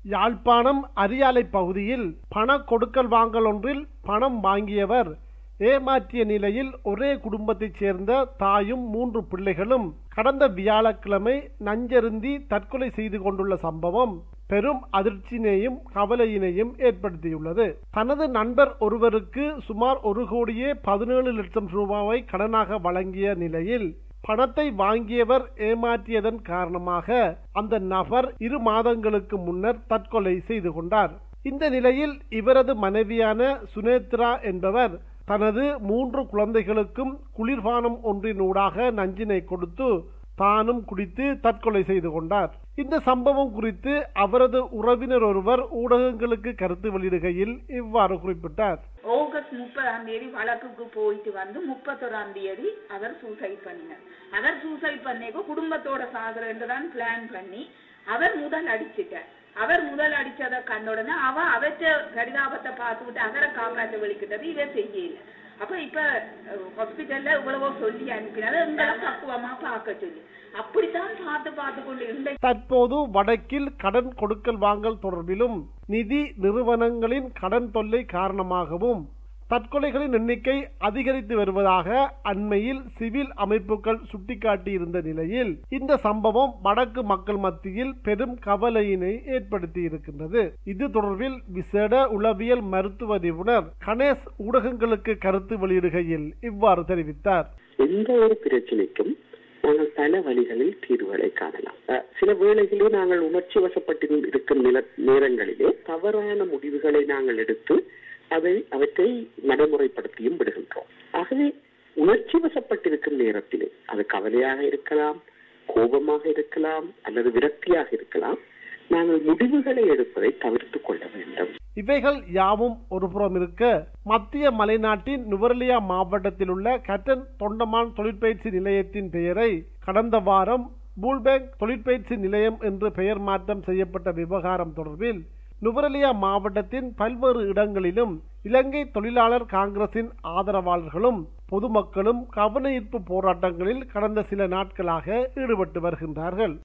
யாழ்ப்பாணம் அரியாலை பகுதியில் பண கொடுக்கல் வாங்கல் ஒன்றில் பணம் வாங்கியவர் ஏமாற்றிய நிலையில் ஒரே குடும்பத்தைச் சேர்ந்த தாயும் மூன்று பிள்ளைகளும் கடந்த வியாழக்கிழமை நஞ்சருந்தி தற்கொலை செய்து கொண்டுள்ள சம்பவம் பெரும் அதிர்ச்சியினையும் கவலையினையும் ஏற்படுத்தியுள்ளது தனது நண்பர் ஒருவருக்கு சுமார் ஒரு கோடியே பதினேழு லட்சம் ரூபாவை கடனாக வழங்கிய நிலையில் பணத்தை வாங்கியவர் ஏமாற்றியதன் காரணமாக அந்த நபர் இரு மாதங்களுக்கு முன்னர் தற்கொலை செய்து கொண்டார் இந்த நிலையில் இவரது மனைவியான சுனேத்ரா என்பவர் தனது மூன்று குழந்தைகளுக்கும் குளிர்பானம் ஒன்றினூடாக நஞ்சினை கொடுத்து தானும் குடித்து தற்கொலை செய்து கொண்டார் இந்த சம்பவம் குறித்து அவரது உறவினர் ஒருவர் ஊடகங்களுக்கு கருத்து வெளியிடுகையில் இவ்வாறு குறிப்பிட்டார் ஆகஸ்ட் முப்பதாம் தேதி வழக்குக்கு போயிட்டு வந்து முப்பத்தொராம் தேதி அவர் சூசைட் பண்ணினார் அவர் சூசைட் பண்ணிக்கோ குடும்பத்தோட சாகுறேன்னு தான் பிளான் பண்ணி அவர் முதல் அடிச்சிட்டார் அவர் முதல் அடிச்சதை கண்ட உடனே அவ அவற்ற கடிதாபத்தை பார்த்து விட்டு அவரை காப்பாற்ற வெளிக்கிட்டது இவர் செய்யல அப்ப இப்ப ஹாஸ்பிட்டல்ல இவ்வளவோ சொல்லி அனுப்பினாரு எங்களை பக்குவமா பார்க்க சொல்லி அப்படித்தான் பார்த்து பார்த்து கொண்டு இருந்த தற்போது வடக்கில் கடன் கொடுக்கல் வாங்கல் தொடர்பிலும் நிதி நிறுவனங்களின் கடன் தொல்லை காரணமாகவும் தற்கொலைகளின் எண்ணிக்கை அதிகரித்து வருவதாக அண்மையில் சிவில் அமைப்புகள் சுட்டிக்காட்டியிருந்த நிலையில் இந்த சம்பவம் வடக்கு மக்கள் மத்தியில் பெரும் கவலையினை ஏற்படுத்தி இருக்கின்றது இது தொடர்பில் விசேட உளவியல் மருத்துவ நிபுணர் கணேஷ் ஊடகங்களுக்கு கருத்து வெளியிடுகையில் இவ்வாறு தெரிவித்தார் எந்த ஒரு பிரச்சனைக்கும் நாங்கள் பல வழிகளில் தீர்வுகளை காணலாம் அஹ், சில வேளைகளில் நாங்கள் உணர்ச்சி வசப்பட்டு இருக்கும் நில நேரங்களிலே தவறான முடிவுகளை நாங்கள் எடுத்து அதை அவற்றை நடைமுறைப்படுத்தியும் விடுகின்றோம் ஆகவே உணர்ச்சி வசப்பட்டிருக்கும் நேரத்திலே அது கவலையாக இருக்கலாம் கோபமாக இருக்கலாம் அல்லது விரக்தியாக இருக்கலாம் நாங்கள் முடிவுகளை எடுப்பதை தவிர்த்துக் கொள்ள வேண்டும் இவைகள் யாவும் ஒருபுறம் இருக்க மத்திய மலைநாட்டின் நுவரெலியா மாவட்டத்தில் உள்ள கட்டன் தொண்டமான் தொழிற்பயிற்சி நிலையத்தின் பெயரை கடந்த வாரம் பூல்பேக் தொழிற்பயிற்சி நிலையம் என்று பெயர் மாற்றம் செய்யப்பட்ட விவகாரம் தொடர்பில் நுவரெலியா மாவட்டத்தின் பல்வேறு இடங்களிலும் இலங்கை தொழிலாளர் காங்கிரசின் ஆதரவாளர்களும் பொதுமக்களும் கவன ஈர்ப்பு போராட்டங்களில் கடந்த சில நாட்களாக ஈடுபட்டு வருகின்றார்கள்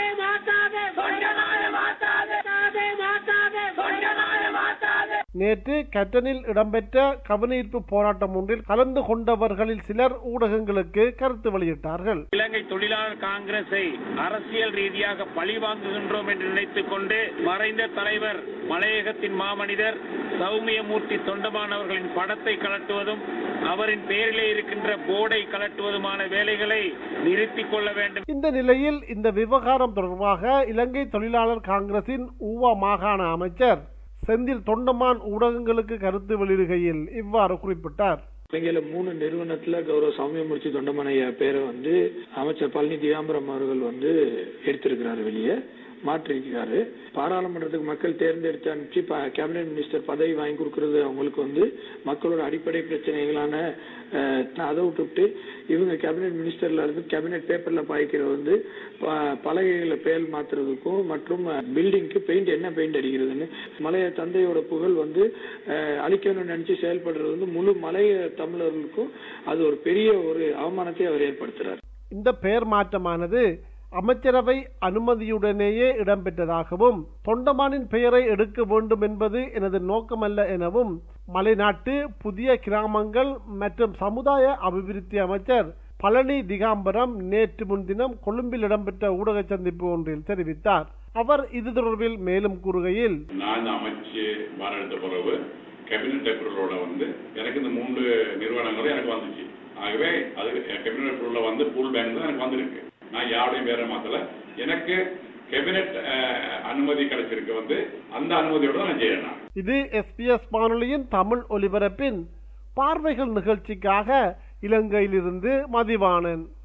நேற்று கட்டனில் இடம்பெற்ற கவனஈர்ப்பு போராட்டம் ஒன்றில் கலந்து கொண்டவர்களில் சிலர் ஊடகங்களுக்கு கருத்து வெளியிட்டார்கள் இலங்கை தொழிலாளர் காங்கிரஸை அரசியல் ரீதியாக பழி வாங்குகின்றோம் என்று நினைத்துக் கொண்டு மறைந்த தலைவர் மலையகத்தின் மாமனிதர் சௌமியமூர்த்தி தொண்டமான் அவர்களின் படத்தை கலட்டுவதும் அவரின் பெயரிலே இருக்கின்ற போர்டை கலட்டுவதுமான வேலைகளை நிறுத்திக் கொள்ள வேண்டும் இந்த நிலையில் இந்த விவகாரம் தொடர்பாக இலங்கை தொழிலாளர் காங்கிரசின் ஊவா மாகாண அமைச்சர் செந்தில் தொண்டமான் ஊடகங்களுக்கு கருத்து வெளியிடுகையில் இவ்வாறு குறிப்பிட்டார் இலங்கையில மூணு நிறுவனத்துல கௌரவ சௌமியமூர்த்தி தொண்டமனைய பேரை வந்து அமைச்சர் பழனி திகாம்பரம் அவர்கள் வந்து எடுத்திருக்கிறாரு வெளியே மாற்றிருக்கிறாரு பாராளுமன்றத்துக்கு மக்கள் தேர்ந்தெடுத்து அனுப்பிச்சு ப- கேபினெட் மினிஸ்டர் பதவி வாங்கி கொடுக்கறது அவங்களுக்கு வந்து மக்களோட அடிப்படை பிரச்சனைகளான அஹ், அதை விட்டுவிட்டு இவங்க கேபினெட் மினிஸ்டர்ல இருந்து கேபினெட் பேப்பர்ல பாய்க்கிறது வந்து ப- பலகைகளை பெயர் மாத்துறதுக்கும் மற்றும் பில்டிங்க்கு பெயிண்ட் என்ன பெயிண்ட் அடிக்கிறதுன்னு மலைய தந்தையோட புகழ் வந்து அஹ், அழிக்கணும்னு நினைச்சு செயல்படுறது வந்து முழு மலைய தமிழர்களுக்கும் அது ஒரு பெரிய ஒரு அவமானத்தை அவர் ஏற்படுத்துறார் இந்த பெயர் மாற்றமானது அமைச்சரவை அனுமதியுடனேயே இடம்பெற்றதாகவும் தொண்டமானின் பெயரை எடுக்க வேண்டும் என்பது எனது நோக்கமல்ல எனவும் மலைநாட்டு புதிய கிராமங்கள் மற்றும் சமுதாய அபிவிருத்தி அமைச்சர் பழனி திகாம்பரம் நேற்று முன்தினம் கொழும்பில் இடம்பெற்ற ஊடக சந்திப்பு ஒன்றில் தெரிவித்தார் அவர் இது தொடர்பில் மேலும் கூறுகையில் நான் இந்த அமைச்சு மாற எடுத்த பிறகு கேபினட் அப்ரூவலோட வந்து எனக்கு இந்த மூன்று நிறுவனங்களும் எனக்கு வந்துச்சு ஆகவே அது கேபினட் அப்ரூவல வந்து பூல் பேங்க் தான் எனக்கு வந்திருக்கு நான் யாருடையும் வேற மாத்தல எனக்கு கேபினட் அஹ், அனுமதி கிடைச்சிருக்கு வந்து அந்த அனுமதியோட தான் நான் செய்யறேன் நான். இது எஸ்பிஎஸ் வானொலியின் தமிழ் ஒலிபரப்பின் பார்வைகள் நிகழ்ச்சிக்காக இலங்கையிலிருந்து மதிவாணன்